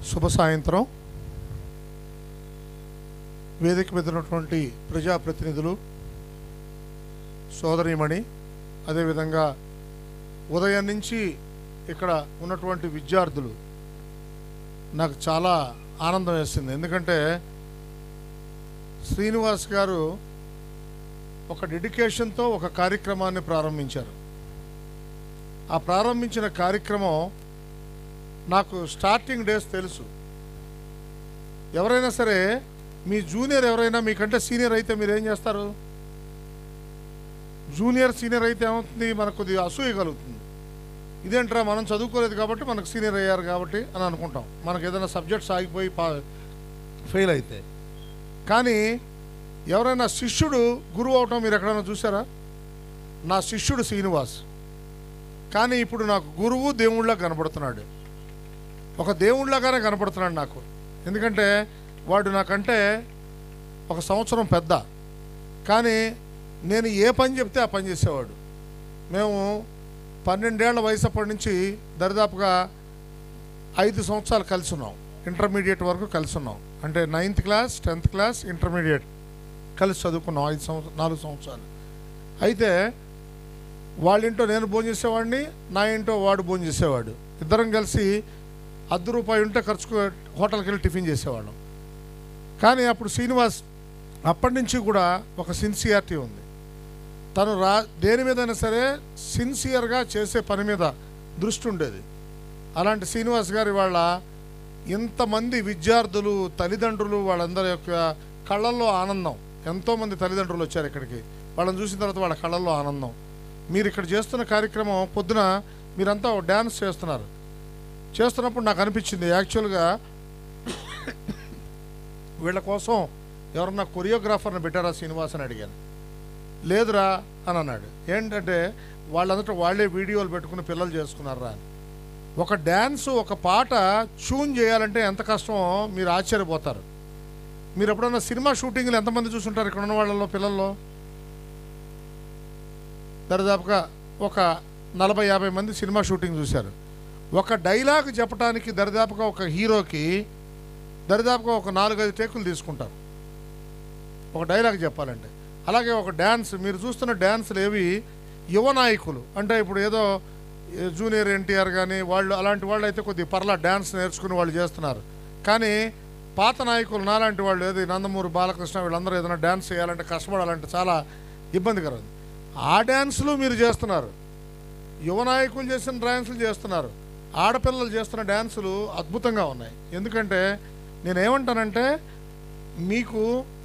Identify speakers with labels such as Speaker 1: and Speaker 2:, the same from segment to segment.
Speaker 1: శుభ సాయంత్రం వేదిక మీద ఉన్నటువంటి ప్రజాప్రతినిధులు సోదరీమణి అదేవిధంగా ఉదయం నుంచి ఇక్కడ ఉన్నటువంటి విద్యార్థులు నాకు చాలా ఆనందం వేసింది ఎందుకంటే శ్రీనివాస్ గారు ఒక డెడికేషన్తో ఒక కార్యక్రమాన్ని ప్రారంభించారు ఆ ప్రారంభించిన కార్యక్రమం నాకు స్టార్టింగ్ డేస్ తెలుసు ఎవరైనా సరే మీ జూనియర్ ఎవరైనా మీకంటే సీనియర్ అయితే మీరు ఏం చేస్తారు జూనియర్ సీనియర్ అయితే ఏమవుతుంది మనకు కొద్దిగా అసూయ కలుగుతుంది ఇదేంట్రా మనం చదువుకోలేదు కాబట్టి మనకు సీనియర్ అయ్యారు కాబట్టి అని అనుకుంటాం మనకు ఏదైనా సబ్జెక్ట్స్ ఆగిపోయి పా ఫెయిల్ అయితే కానీ ఎవరైనా శిష్యుడు గురువు అవటం మీరు ఎక్కడైనా చూసారా నా శిష్యుడు శ్రీనివాస్ కానీ ఇప్పుడు నాకు గురువు దేవుళ్ళ కనపడుతున్నాడు ఒక దేవుళ్ళగానే కనపడుతున్నాడు నాకు ఎందుకంటే వాడు నాకంటే ఒక సంవత్సరం పెద్ద కానీ నేను ఏ పని చెప్తే ఆ పని చేసేవాడు మేము పన్నెండేళ్ల వయసు అప్పటి నుంచి దరిదాపుగా ఐదు సంవత్సరాలు కలిసి ఉన్నాం ఇంటర్మీడియట్ వరకు కలిసి ఉన్నాం అంటే ninth class tenth class intermediate కలిసి చదువుకున్నాం ఐదు సంవత్సరం నాలుగు సంవత్సరాలు అయితే వాళ్ళ ఇంట్లో నేను భోజనం చేసేవాడిని నా ఇంట్లో వాడు భోజనం చేసేవాడు ఇద్దరం కలిసి అర్ధ రూపాయి ఉంటే ఖర్చుకు హోటల్కి వెళ్ళి టిఫిన్ చేసేవాళ్ళం కానీ అప్పుడు శ్రీనివాస్ అప్పటి నుంచి కూడా ఒక సిన్సియారిటీ ఉంది తను రా దేని మీదైనా సరే సిన్సియర్గా చేసే పని మీద దృష్టి ఉండేది అలాంటి శ్రీనివాస్ గారి వాళ్ళ ఇంతమంది విద్యార్థులు తల్లిదండ్రులు వాళ్ళందరి యొక్క కళ్ళల్లో ఆనందం ఎంతోమంది తల్లిదండ్రులు వచ్చారు ఇక్కడికి వాళ్ళని చూసిన తర్వాత వాళ్ళ కళ్ళల్లో ఆనందం మీరు ఇక్కడ చేస్తున్న కార్యక్రమం పొద్దున మీరంతా డ్యాన్స్ చేస్తున్నారు చేస్తున్నప్పుడు నాకు అనిపించింది యాక్చువల్గా వీళ్ళ కోసం ఎవరన్నా కొరియోగ్రాఫర్ని పెట్టారా శ్రీనివాస్ అని అడిగాను లేదురా అని అన్నాడు ఏంటంటే వాళ్ళందరూ వాళ్ళే వీడియోలు పెట్టుకుని పిల్లలు చేసుకున్నారా అని ఒక డ్యాన్స్ ఒక పాట ట్యూన్ చేయాలంటే ఎంత కష్టమో మీరు ఆశ్చర్యపోతారు మీరు ఎప్పుడన్నా సినిమా షూటింగ్లు ఎంతమంది చూసుంటారు ఇక్కడ ఉన్న వాళ్ళలో పిల్లల్లో దరిదాపుగా ఒక నలభై యాభై మంది సినిమా షూటింగ్ చూశారు ఒక డైలాగ్ చెప్పడానికి దరిదాపుగా ఒక హీరోకి దరిదాపుగా ఒక నాలుగైదు టేకులు తీసుకుంటారు ఒక డైలాగ్ చెప్పాలంటే అలాగే ఒక డ్యాన్స్ మీరు చూస్తున్న డ్యాన్సులు ఏవి యువ నాయకులు అంటే ఇప్పుడు ఏదో ఏ జూనియర్ ఎన్టీఆర్ కానీ వాళ్ళు అలాంటి వాళ్ళు అయితే కొద్దిగా పర్లా డ్యాన్స్ నేర్చుకుని వాళ్ళు చేస్తున్నారు కానీ పాత నాయకులు నాలాంటి వాళ్ళు ఏది నందమూరి బాలకృష్ణ వీళ్ళందరూ ఏదైనా డ్యాన్స్ చేయాలంటే కష్టపడాలంటే చాలా ఇబ్బందికరం ఆ డ్యాన్సులు మీరు చేస్తున్నారు యువ నాయకులు చేసిన డ్యాన్సులు చేస్తున్నారు ఆడపిల్లలు చేస్తున్న డ్యాన్సులు అద్భుతంగా ఉన్నాయి ఎందుకంటే నేనేమంటానంటే మీకు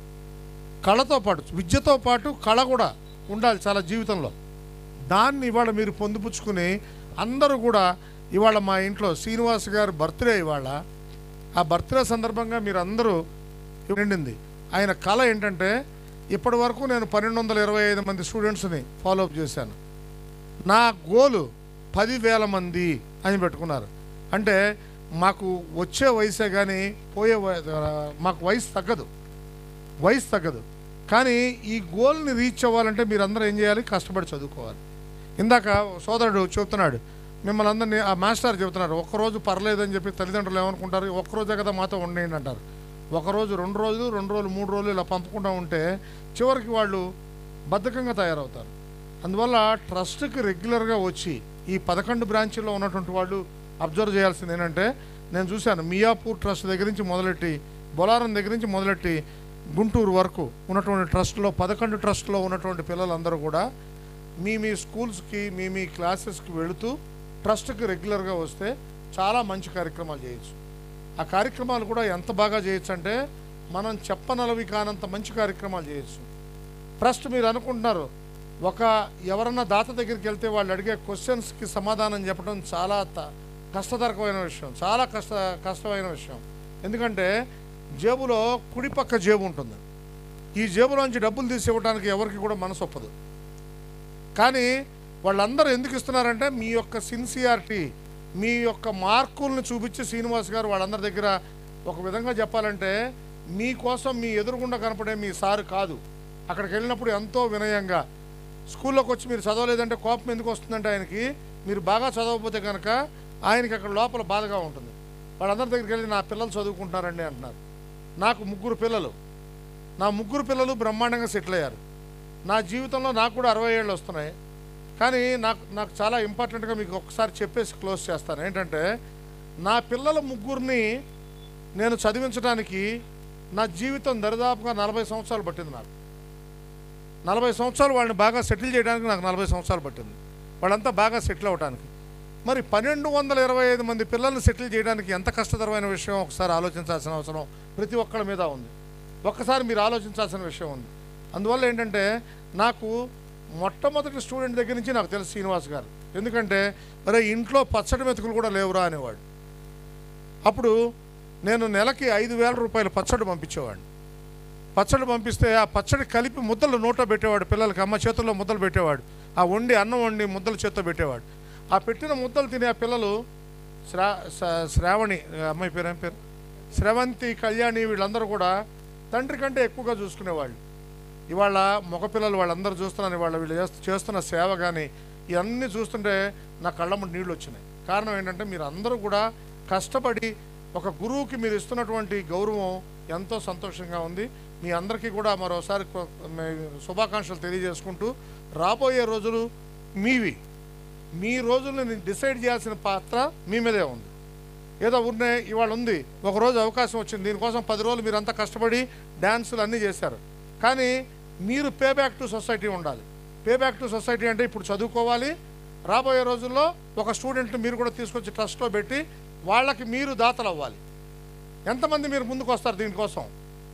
Speaker 1: కళతో పాటు విద్యతో పాటు కళ కూడా ఉండాలి చాలా జీవితంలో దాన్ని ఇవాళ మీరు పొందుపుచ్చుకుని అందరూ కూడా ఇవాళ మా ఇంట్లో శ్రీనివాస్ గారి బర్త్డే ఇవాళ ఆ బర్త్డే సందర్భంగా మీరు అందరూ నిండింది ఆయన కళ ఏంటంటే ఇప్పటి వరకు నేను పన్నెండు వందల ఇరవై ఐదు మంది స్టూడెంట్స్ని ఫాలో అప్ చేశాను నా గోలు పదివేల మంది అని పెట్టుకున్నారు అంటే మాకు వచ్చే వయసే కానీ పోయే వయ- మాకు వయసు తగ్గదు వయసు తగ్గదు కానీ ఈ గోల్ని రీచ్ అవ్వాలంటే మీరందరూ ఏం చేయాలి కష్టపడి చదువుకోవాలి ఇందాక సోదరుడు చెబుతున్నాడు మిమ్మల్ని అందరినీ ఆ మాస్టర్ చెబుతున్నారు ఒక్కరోజు పర్లేదని చెప్పి తల్లిదండ్రులు ఏమనుకుంటారు ఒక్కరోజే కదా మాతో ఉండేయండి అంటారు ఒకరోజు రెండు రోజులు రెండు రోజులు మూడు రోజులు ఇలా పంపుకుంటూ ఉంటే చివరికి వాళ్ళు బద్ధకంగా తయారవుతారు అందువల్ల ట్రస్ట్కి రెగ్యులర్గా వచ్చి ఈ పదకొండు బ్రాంచీల్లో ఉన్నటువంటి వాళ్ళు అబ్జర్వ్ చేయాల్సింది ఏంటంటే నేను చూశాను మియాపూర్ ట్రస్ట్ దగ్గర నుంచి మొదలెట్టి బొలారం దగ్గర నుంచి మొదలెట్టి గుంటూరు వరకు ఉన్నటువంటి ట్రస్ట్లో పదకొండు ట్రస్ట్లో ఉన్నటువంటి పిల్లలందరూ కూడా మీ మీ స్కూల్స్కి మీ మీ క్లాసెస్కి వెళుతూ ట్రస్ట్కి రెగ్యులర్గా వస్తే చాలా మంచి కార్యక్రమాలు చేయొచ్చు ఆ కార్యక్రమాలు కూడా ఎంత బాగా చేయొచ్చు అంటే మనం చెప్పనలవి కానంత మంచి కార్యక్రమాలు చేయొచ్చు ట్రస్ట్ మీరు అనుకుంటున్నారు ఒక ఎవరన్నా దాత దగ్గరికి వెళ్తే వాళ్ళు అడిగే క్వశ్చన్స్కి సమాధానం చెప్పడం చాలా త- కష్టతరకమైన విషయం చాలా కష్ట కష్టమైన విషయం ఎందుకంటే జేబులో కుడి పక్క జేబు ఉంటుంది ఈ జేబులోంచి డబ్బులు తీసి ఇవ్వడానికి ఎవరికి కూడా మనసు ఒప్పదు కానీ వాళ్ళందరూ ఎందుకు ఇస్తున్నారంటే మీ యొక్క సిన్సియారిటీ మీ యొక్క మార్కుల్ని చూపించి శ్రీనివాస్ గారు వాళ్ళందరి దగ్గర ఒక విధంగా చెప్పాలంటే మీకోసం మీ ఎదురుగుండా కనపడే మీ సారు కాదు అక్కడికి వెళ్ళినప్పుడు ఎంతో వినయంగా స్కూల్లోకి వచ్చి మీరు చదవలేదంటే కోపం ఎందుకు వస్తుందంటే ఆయనకి మీరు బాగా చదవకపోతే కనుక ఆయనకి అక్కడ లోపల బాధగా ఉంటుంది వాళ్ళందరి దగ్గరికి వెళ్ళి నా పిల్లలు చదువుకుంటున్నారండి అంటున్నారు నాకు ముగ్గురు పిల్లలు నా ముగ్గురు పిల్లలు బ్రహ్మాండంగా సెటిల్ అయ్యారు నా జీవితంలో నాకు కూడా అరవై ఏళ్ళు వస్తున్నాయి కానీ నాకు నాకు చాలా ఇంపార్టెంట్గా మీకు ఒకసారి చెప్పేసి క్లోజ్ చేస్తాను ఏంటంటే నా పిల్లల ముగ్గురిని నేను చదివించడానికి నా జీవితం దరిదాపుగా నలభై సంవత్సరాలు పట్టింది నాకు నలభై సంవత్సరాలు వాళ్ళని బాగా సెటిల్ చేయడానికి నాకు నలభై సంవత్సరాలు పట్టింది వాళ్ళంతా బాగా సెటిల్ అవ్వడానికి మరి పన్నెండు వందల ఇరవై ఐదు మంది పిల్లల్ని సెటిల్ చేయడానికి ఎంత కష్టతరమైన విషయం ఒకసారి ఆలోచించాల్సిన అవసరం ప్రతి ఒక్కళ్ళ మీద ఉంది ఒక్కసారి మీరు ఆలోచించాల్సిన విషయం ఉంది అందువల్ల ఏంటంటే నాకు మొట్టమొదటి స్టూడెంట్ దగ్గర నుంచి నాకు తెలుసు శ్రీనివాస్ గారు ఎందుకంటే మరి ఇంట్లో పచ్చడి మెతుకులు కూడా లేవురా అనేవాడు అప్పుడు నేను నెలకి ఐదు వేల రూపాయలు పచ్చడి పంపించేవాడిని పచ్చడి పంపిస్తే ఆ పచ్చడి కలిపి ముద్దలు నోట్లో పెట్టేవాడు పిల్లలకి అమ్మ చేతుల్లో ముద్దలు పెట్టేవాడు ఆ వండి అన్నం వండి ముద్దలు చేత్తో పెట్టేవాడు ఆ పెట్టిన ముద్దలు తినే ఆ పిల్లలు శ్రా శ- శ్రావణి ఆ అమ్మాయి పేరు ఏం పేరు శ్రవంతి కళ్యాణి వీళ్ళందరూ కూడా తండ్రి కంటే ఎక్కువగా చూసుకునేవాళ్ళు ఇవాళ మగపిల్లలు వాళ్ళందరూ చూస్తున్నాను ఇవాళ వీళ్ళు చేస్తు- చేస్తున్న సేవ కానీ ఇవన్నీ చూస్తుంటే నా కళ్ళ ముందు నీళ్ళు వచ్చినాయి కారణం ఏంటంటే మీరు అందరూ కూడా కష్టపడి ఒక గురువుకి మీరు ఇస్తున్నటువంటి గౌరవం ఎంతో సంతోషంగా ఉంది మీ అందరికీ కూడా మరోసారి కొ- మే- శుభాకాంక్షలు తెలియజేసుకుంటూ రాబోయే రోజులు మీవి మీ రోజుల్ని డిసైడ్ చేయాల్సిన పాత్ర మీ మీదే ఉంది ఏదో ఊరినే ఇవాళ ఉంది ఒక రోజు అవకాశం వచ్చింది దీనికోసం పది రోజులు మీరు అంతా కష్టపడి డ్యాన్సులు అన్నీ చేశారు కానీ మీరు పే బ్యాక్ టు సొసైటీ ఉండాలి పే బ్యాక్ టు సొసైటీ అంటే ఇప్పుడు చదువుకోవాలి రాబోయే రోజుల్లో ఒక స్టూడెంట్ని మీరు కూడా తీసుకొచ్చి ట్రస్ట్లో పెట్టి వాళ్ళకి మీరు దాతలు అవ్వాలి ఎంతమంది మీరు ముందుకు వస్తారు దీనికోసం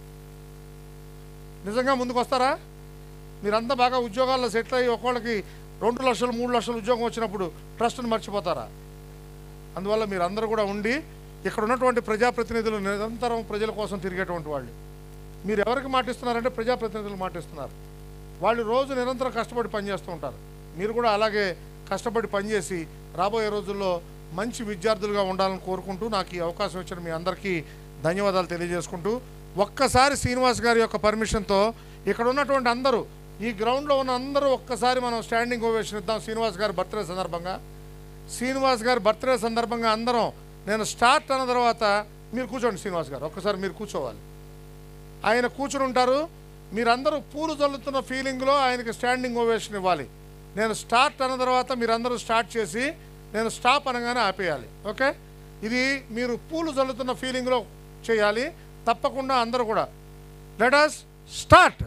Speaker 1: నిజంగా ముందుకు వస్తారా మీరంతా బాగా ఉద్యోగాల్లో సెటిల్ అయ్యి ఒక్కొక్కళ్ళకి రెండు లక్షలు మూడు లక్షలు ఉద్యోగం వచ్చినప్పుడు ట్రస్ట్ని మర్చిపోతారా అందువల్ల మీరు అందరూ కూడా ఉండి ఇక్కడ ఉన్నటువంటి ప్రజాప్రతినిధులు నిరంతరం ప్రజల కోసం తిరిగేటువంటి వాళ్ళు మీరు ఎవరికి మాటిస్తున్నారంటే ప్రజాప్రతినిధులు మాటిస్తున్నారు వాళ్ళు రోజు నిరంతరం కష్టపడి పనిచేస్తూ ఉంటారు మీరు కూడా అలాగే కష్టపడి పనిచేసి రాబోయే రోజుల్లో మంచి విద్యార్థులుగా ఉండాలని కోరుకుంటూ నాకు ఈ అవకాశం ఇచ్చిన మీ అందరికీ ధన్యవాదాలు తెలియజేసుకుంటూ ఒక్కసారి శ్రీనివాస్ గారి యొక్క పర్మిషన్తో ఇక్కడ ఉన్నటువంటి అందరూ ఈ గ్రౌండ్లో ఉన్న అందరూ ఒక్కసారి మనం స్టాండింగ్ ఓవేషన్ ఇద్దాం శ్రీనివాస్ గారి బర్త్డే సందర్భంగా శ్రీనివాస్ గారి బర్త్డే సందర్భంగా అందరం నేను స్టార్ట్ అన్న తర్వాత మీరు కూర్చోండి శ్రీనివాస్ గారు ఒక్కసారి మీరు కూర్చోవాలి ఆయన కూర్చుని ఉంటారు మీరందరూ పూలు చల్లుతున్న ఫీలింగ్లో ఆయనకి స్టాండింగ్ ఓవేషన్ ఇవ్వాలి నేను స్టార్ట్ అన్న తర్వాత మీరందరూ స్టార్ట్ చేసి నేను స్టాప్ అనగానే ఆపేయాలి ఓకే ఇది మీరు పూలు చల్లుతున్న ఫీలింగ్లో చేయాలి తప్పకుండా అందరూ కూడా let us start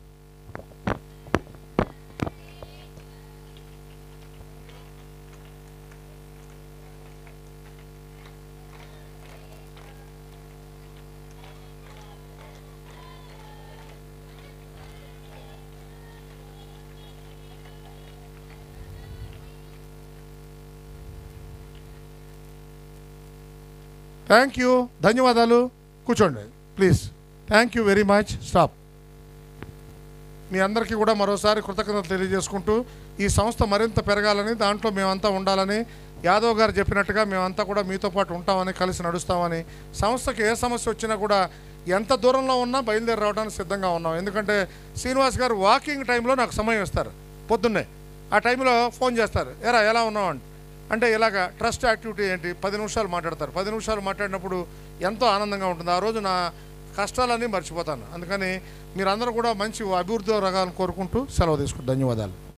Speaker 1: thank you ధన్యవాదాలు కూర్చోండి please thank you very much stop మీ అందరికీ కూడా మరోసారి కృతజ్ఞతలు తెలియజేసుకుంటూ ఈ సంస్థ మరింత పెరగాలని దాంట్లో మేమంతా ఉండాలని యాదవ్ గారు చెప్పినట్టుగా మేమంతా కూడా మీతో పాటు ఉంటామని కలిసి నడుస్తామని సంస్థకి ఏ సమస్య వచ్చినా కూడా ఎంత దూరంలో ఉన్నా బయలుదేరి రావడానికి సిద్ధంగా ఉన్నాం ఎందుకంటే శ్రీనివాస్ గారు వాకింగ్ టైంలో నాకు సమయం ఇస్తారు పొద్దున్నే ఆ టైంలో ఫోన్ చేస్తారు ఎరా ఎలా ఉన్నావు అంటే అంటే ఇలాగ ట్రస్ట్ యాక్టివిటీ ఏంటి పది నిమిషాలు మాట్లాడతారు పది నిమిషాలు మాట్లాడినప్పుడు ఎంతో ఆనందంగా ఉంటుంది ఆ రోజు నా కష్టాలన్నీ మర్చిపోతాను అందుకని మీరందరూ కూడా మంచి అభివృద్ధి రకాలను కోరుకుంటూ సెలవు తీసుకుంటాను ధన్యవాదాలు